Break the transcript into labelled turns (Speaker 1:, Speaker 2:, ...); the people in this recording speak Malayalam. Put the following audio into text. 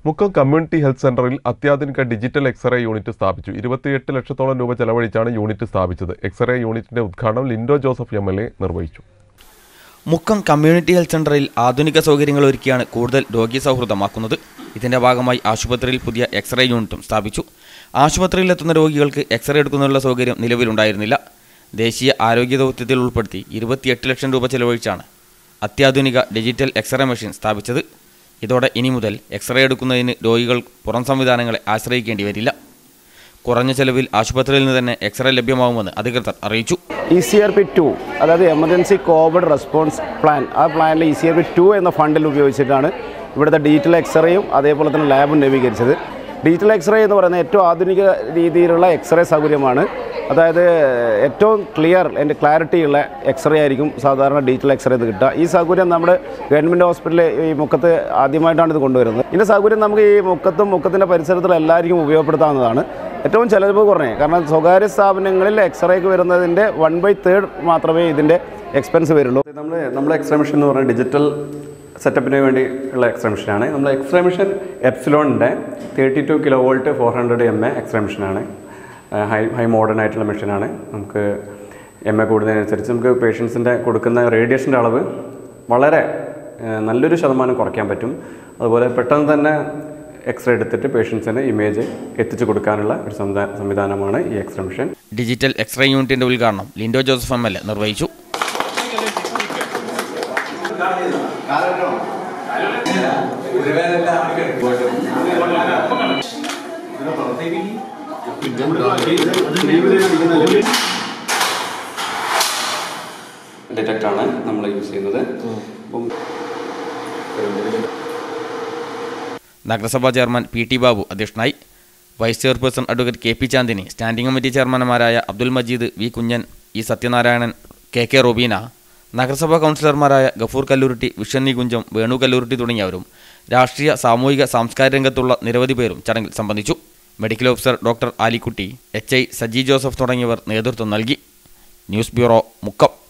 Speaker 1: മുക്കം കമ്മ്യൂണിറ്റി ഹെൽത്ത് സെന്ററിൽ അത്യാധുനിക ഡിജിറ്റൽ എക്സ്റേ യൂണിറ്റ് സ്ഥാപിച്ചു ഇരുപത്തിയെട്ട് ലക്ഷത്തോളം രൂപ ചെലവഴിച്ചാണ് യൂണിറ്റ് സ്ഥാപിച്ചത് എക്സ്റേ യൂണിറ്റിന്റെ ഉദ്ഘാടനം Linto Joseph M L A നിർവഹിച്ചു
Speaker 2: മുക്കം കമ്മ്യൂണിറ്റി ഹെൽത്ത് സെന്ററിൽ ആധുനിക സൗകര്യങ്ങൾ ഒരുക്കിയാണ് കൂടുതൽ രോഗി സൗഹൃദമാക്കുന്നത് ഇതിന്റെ ഭാഗമായി ആശുപത്രിയിൽ പുതിയ എക്സ്റേ യൂണിറ്റും സ്ഥാപിച്ചു ആശുപത്രിയിലെത്തുന്ന രോഗികൾക്ക് എക്സ്റേ എടുക്കുന്നതിനുള്ള സൗകര്യം നിലവിലുണ്ടായിരുന്നില്ല ദേശീയ ആരോഗ്യ ദൗത്യത്തിൽ ഉൾപ്പെടുത്തി ഇരുപത്തിയെട്ട് ലക്ഷം രൂപ ചെലവഴിച്ചാണ് അത്യാധുനിക ഡിജിറ്റൽ എക്സ്റേ മെഷീൻ സ്ഥാപിച്ചത് ഇതോടെ ഇനി മുതൽ എക്സ്റേ എടുക്കുന്നതിന് രോഗികൾ പുറം സംവിധാനങ്ങളെ ആശ്രയിക്കേണ്ടി വരില്ല കുറഞ്ഞ ചെലവിൽ ആശുപത്രിയിൽ നിന്ന് തന്നെ എക്സ്റേ ലഭ്യമാവുമെന്ന് അധികൃതർ അറിയിച്ചു
Speaker 3: E C R P two അതായത് എമർജൻസി കോവിഡ് റെസ്പോൺസ് പ്ലാൻ ആ പ്ലാനിൽ E C R P two എന്ന ഫണ്ടിൽ ഉപയോഗിച്ചിട്ടാണ് ഇവിടുത്തെ ഡിജിറ്റൽ എക്സ്റേയും അതേപോലെ തന്നെ ലാബും നവീകരിച്ചത് ഡിജിറ്റൽ എക്സ്റേ എന്ന് പറയുന്നത് ഏറ്റവും ആധുനിക രീതിയിലുള്ള എക്സ്റേ സൗകര്യമാണ് അതായത് ഏറ്റവും ക്ലിയർ അതിൻ്റെ ക്ലാരിറ്റി ഉള്ള എക്സ്റേ ആയിരിക്കും സാധാരണ ഡിജിറ്റൽ എക്സ്റേ എന്ന് കിട്ടുക ഈ സൗകര്യം നമ്മുടെ ഗവൺമെൻറ് ഹോസ്പിറ്റലിൽ ഈ മുക്കത്ത് ആദ്യമായിട്ടാണ് ഇത് കൊണ്ടുവരുന്നത് ഇതിൻ്റെ സൗകര്യം നമുക്ക് ഈ മുക്കത്തും മുക്കത്തിൻ്റെ പരിസരത്തുള്ള എല്ലാവർക്കും ഉപയോഗപ്പെടുത്താവുന്നതാണ് ഏറ്റവും ചിലവ് കുറഞ്ഞ കാരണം സ്വകാര്യ സ്ഥാപനങ്ങളിൽ എക്സ്റേക്ക് വരുന്നതിൻ്റെ വൺ ബൈ തേർഡ് മാത്രമേ ഇതിൻ്റെ എക്സ്പെൻസ് വരുള്ളൂ
Speaker 4: നമ്മൾ നമ്മുടെ എക്സ്റേ മെഷീൻ എന്ന് പറഞ്ഞാൽ ഡിജിറ്റൽ സെറ്റപ്പിന് വേണ്ടി ഉള്ള എക്സ്റേ മെഷീനാണ് നമ്മൾ എക്സ്റേ മെഷീൻ എപ്സിലോണിൻ്റെ thirty two kilo volt four hundred M A x ray മെഷീനാണ് ഹൈ ഹൈ മോഡേൺ ആയിട്ടുള്ള മെഷീനാണ് നമുക്ക് എം എ കൂടുന്നതിനനുസരിച്ച് നമുക്ക് പേഷ്യൻസിൻ്റെ കൊടുക്കുന്ന റേഡിയേഷൻ്റെ അളവ് വളരെ ഏഹ്, നല്ലൊരു ശതമാനം കുറയ്ക്കാൻ പറ്റും അതുപോലെ പെട്ടെന്ന് തന്നെ എക്സ്റേ എടുത്തിട്ട് പേഷ്യൻസിന് ഇമേജ് എത്തിച്ചു കൊടുക്കാനുള്ള ഒരു സംവിധാ- സംവിധാനമാണ് ഈ എക്സ്റേ മെഷീൻ
Speaker 2: ഡിജിറ്റൽ എക്സ്റേ യൂണിറ്റിന്റെ ഉദ്ഘാടനം Linto Joseph M L A നിർവഹിച്ചു
Speaker 4: ഡിറ്റക്റ്റാണ് നമ്മൾ യൂസ് ചെയ്യുന്നത് അപ്പം
Speaker 2: നഗരസഭാ ചെയർമാൻ പി ടി ബാബു അധ്യക്ഷനായി vice chairperson advocate K P Chandini standing committee ചെയർമാൻമാരായ Abdul Majeed V Kunjan E Sathyanarayanan K K Robeena നഗരസഭാ കൗൺസിലർമാരായ ഗഫൂർ കല്ലൂരുട്ടി വിഷന്നി കുഞ്ചം വേണു കല്ലൂരുട്ടി തുടങ്ങിയവരും രാഷ്ട്രീയ സാമൂഹിക സാംസ്കാരിക രംഗത്തുള്ള നിരവധി പേരും ചടങ്ങിൽ സംബന്ധിച്ചു medical officer doctor Alikutty H I Saji Joseph തുടങ്ങിയവർ നേതൃത്വം നൽകി ന്യൂസ് ബ്യൂറോ മുക്കം